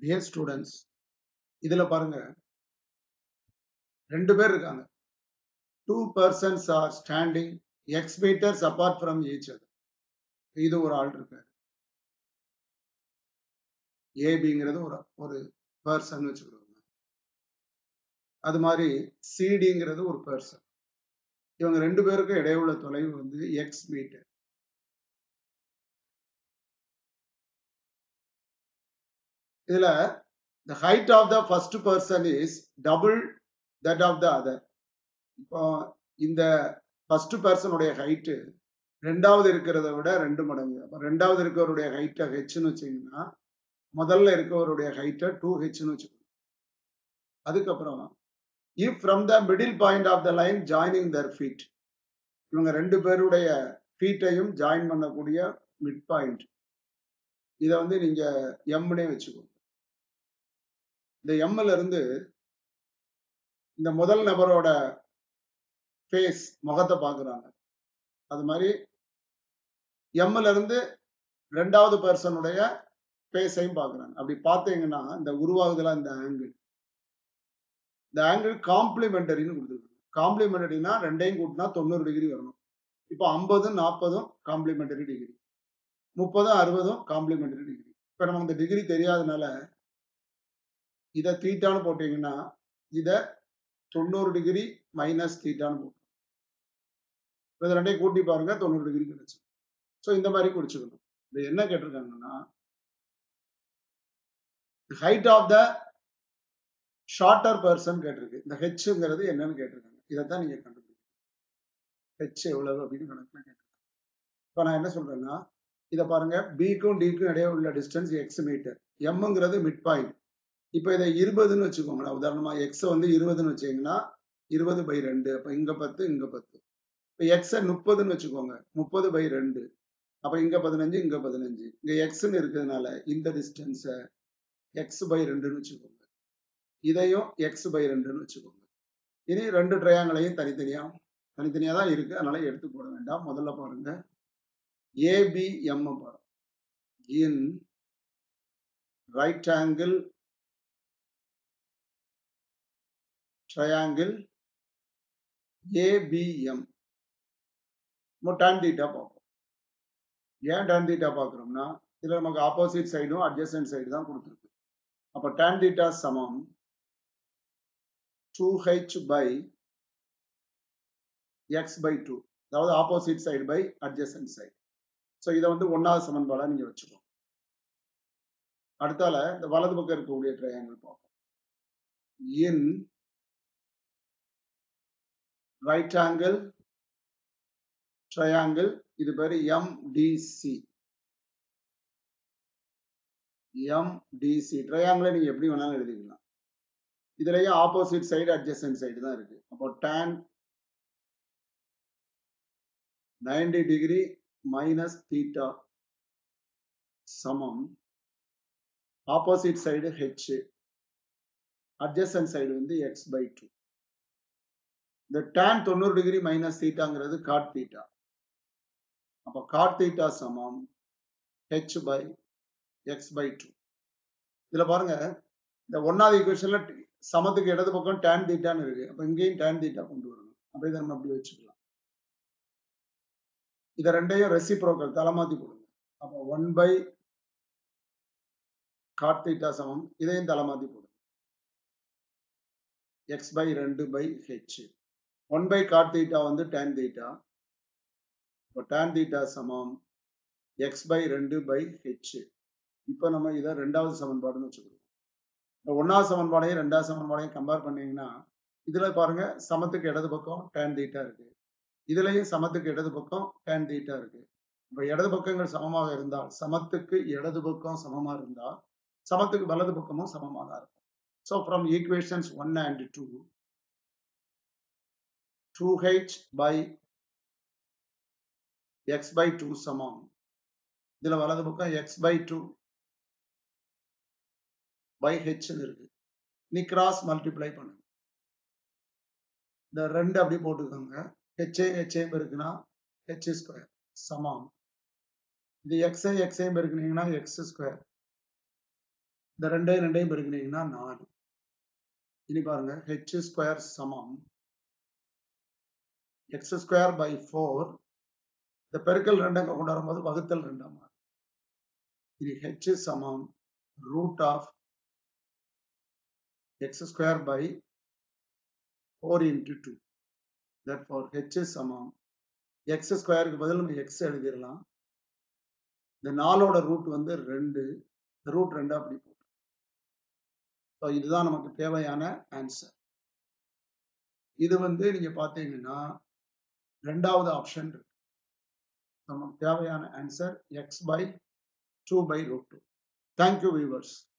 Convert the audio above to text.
dear students இதுல பாருங்க ரெண்டு பேர் இருக்காங்க two persons are standing X metres apart from each other இது ஒரு ஆள் இருக்காரு ஏபிங்கிறது ஒரு ஒரு பர்சன் வச்சுக்கிறோம் அது மாதிரி சிடிங்கிறது ஒரு பர்சன் இவங்க ரெண்டு பேருக்கும் இடையுள்ள தொலைவு வந்து எக்ஸ் மீட்டர் இதுல the height of the first person is double that of the other இப்போ இந்த ஃபர்ஸ்ட் பர்சனுடைய ஹைட்டு ரெண்டாவது இருக்கிறத விட ரெண்டு மடங்கு அப்போ ரெண்டாவது இருக்கிறவருடைய ஹைட்டை ஹெச்னு வச்சிங்கன்னா முதல்ல இருக்கவருடைய ஹைட்டை டூ ஹெச்னு வச்சுக்கணும் அதுக்கப்புறம் if from the middle point of the line joining their feet இவங்க ரெண்டு பேருடைய ஃபீட்டையும் ஜாயின் பண்ணக்கூடிய மிட் பாயிண்ட் இதை வந்து நீங்க எம்னே வச்சுக்கோங்க இந்த எம்ல இருந்து இந்த முதல் நபரோட ஃபேஸ் முகத்தை பார்க்குறாங்க அது மாதிரி எம்ல இருந்து ரெண்டாவது பர்சனுடைய ஃபேஸையும் பார்க்குறாங்க அப்படி பார்த்தீங்கன்னா இந்த உருவாகுதுல இந்த ஆங்கிள் இந்த ஆங்கிள் காம்ப்ளிமெண்டரின்னு கொடுத்துருக்காங்க காம்ப்ளிமெண்டரினா ரெண்டையும் கூட்டினா தொண்ணூறு டிகிரி வரணும் இப்போ ஐம்பதும் நாற்பதும் காம்ப்ளிமெண்டரி டிகிரி முப்பதும் அறுபதும் காம்ப்ளிமெண்டரி டிகிரி இப்போ நமக்கு இந்த டிகிரி தெரியாதனால இதை தீட்டான்னு போட்டீங்கன்னா இதை தொண்ணூறு டிகிரி மைனஸ் தீட்டான்னு போட்டோம் இது ரெண்டையும் கூட்டி பாருங்க தொண்ணூறு டிகிரி கிடைச்சு ஸோ இந்த மாதிரி குறிச்சுக்கணும் இது என்ன கேட்டிருக்காங்கன்னா height of the shorter person கேட்டிருக்கு இந்த ஹெச்ங்கிறது என்னன்னு கேட்டிருக்காங்க இதைத்தான் நீங்க கண்டுபிடிக்கணும் ஹெச் எவ்வளவு அப்படின்னு கணக்குல கேட்டிருக்காங்க இப்போ நான் என்ன சொல்றேன்னா இதை பாருங்க பிக்கும் டிக்கும் இடையே உள்ள டிஸ்டன்ஸ் எக்ஸ் மீட்டர் எம்ங்கிறது மிட் பாயிண்ட் இப்போ இதை இருபதுன்னு வச்சுக்கோங்களேன் உதாரணமா எக்ஸை வந்து இருபதுன்னு வச்சீங்கன்னா இருபது பை ரெண்டு அப்போ இங்க பத்து இங்க பத்து இப்போ எக்ஸை முப்பதுன்னு வச்சுக்கோங்க முப்பது பை ரெண்டு அப்போ இங்க பதினஞ்சு இங்க பதினஞ்சு இங்க எக்ஸ்ன்னு இருக்கிறதுனால இந்த டிஸ்டன்ஸை எக்ஸ் பை ரெண்டுன்னு வச்சுக்கோங்க இதையும் எக்ஸ் பை ரெண்டுன்னு வச்சுக்கோங்க இனி ரெண்டு ட்ரையாங்களையும் தனித்தனியா தனித்தனியா தான் இருக்கு அதனால எடுத்து போட வேண்டாம் முதல்ல பாருங்க ஏபிஎம் பாருங்க in right angle triangle ABM நம்ம tan தீட்டா பார்ப்போம் ஏன் tan தீட்டா பார்க்குறோம்னா இதில் நமக்கு ஆப்போசிட் சைடும் அட்ஜசன்ட் சைடு தான் கொடுத்துருக்கு அப்போ tan தீட்டா சமம் two h by x by two அதாவது opposite side by adjacent side so இதை வந்து ஒன்றாவது சமன்பாடாக நீங்கள் வச்சுக்கோங்க அடுத்தால இந்த வலது பக்கம் இருக்கக்கூடிய ட்ரையாங்கிள் பார்ப்போம் இன் ரைட் ஆங்கிள் ட்ரையாங்கிள் இது பேரு எம்டிசி எம்டிசி ட்ரையாங்கிளை நீங்க எப்படி வேணாலும் எழுதிக்கலாம் இதுலயும் ஆப்போசிட் சைடு அட்ஜஸ்டன்ட் சைடு தான் இருக்கு அப்போ tan ninety degree minus theta சமம் opposite side h adjacent side வந்து எக்ஸ் பை டூ இந்த டேன் தொண்ணூறு டிகிரி மைனஸ் தீட்டாங்கிறது காட் தீட்டா அப்போ காட் தீட்டா சமம் h by x by two இதில் பாருங்க இந்த ஒன்னாவது ஈக்குவேஷன்ல சமத்துக்கு இடது பக்கம் டேன் தீட்டான்னு இருக்கு அப்போ இங்கேயும் டேன் தீட்டா கொண்டு வரணும் அப்போ இதை நம்ம அப்படி வச்சுக்கலாம் இதை ரெண்டையும் ரெசிப்ரோக்கல் தலைமாத்தி கொடுங்க அப்போ ஒன் பை காட் தீட்டா சமம் இதையும் தலைமாத்தி போடுங்க எக்ஸ் பை ரெண்டு by h one by cot theta வந்து டேன் தீட்டா இப்போ டேன் தீட்டா சமம் எக்ஸ் பை ரெண்டு பை ஹெச் இப்போ நம்ம இதை ரெண்டாவது சமன்பாடுன்னு வச்சுக்கிறோம் இந்த ஒன்றாவது சமன்பாடையும் ரெண்டாவது சமன்பாடையும் கம்பேர் பண்ணீங்கன்னா இதில் பாருங்க சமத்துக்கு இடது பக்கம் டேன் தீட்டா இருக்கு இதுலயும் சமத்துக்கு இடது பக்கம் டேன் தீட்டா இருக்கு இப்போ இடது பக்கங்கள் சமமாக இருந்தால் சமத்துக்கு இடது பக்கம் சமமாக இருந்தால் சமத்துக்கு வலது பக்கமும் சமமாக தான் இருக்கும் so from equations one and two 2h by x by 2 சமம் இதுல வலது பக்கம் x by 2 by h இருக்கு நீ கிராஸ் மல்டிப்ளை பண்ணுங்க இந்த ரெண்டு அப்படி போட்டுக்கோங்க h h இருக்குன்னா h ஸ்கொயர் சமம் இது x x பெருக்குனீங்கன்னா x ஸ்கொயர் இந்த ரெண்டையும் ரெண்டையும் பெருக்கினீங்கன்னா நாலு இனி பாருங்க ஹெச் ஸ்கொயர் சமம் எக்ஸ் ஸ்கொயர் பை ஃபோர் இந்த பெருக்கல் ரெண்டு அங்கே கொண்டு வரும்போது வகுத்தல் ரெண்டாம் மாறும் இனி ஹெச் சமம் root of x square by four into two that for h சமம் எக்ஸ் ஸ்கொயருக்கு பதில் நம்ம எக்ஸ் எழுதிடலாம் இந்த நாலோட ரூட் வந்து ரெண்டு இந்த ரூட் ரெண்டு அப்படி போட்டு ஸோ இதுதான் நமக்கு தேவையான ஆன்சர் இது வந்து நீங்க பார்த்தீங்கன்னா ரெண்டாவது ஆப்ஷன் இருக்கு நமக்கு தேவையான answer x by two by root two thank you viewers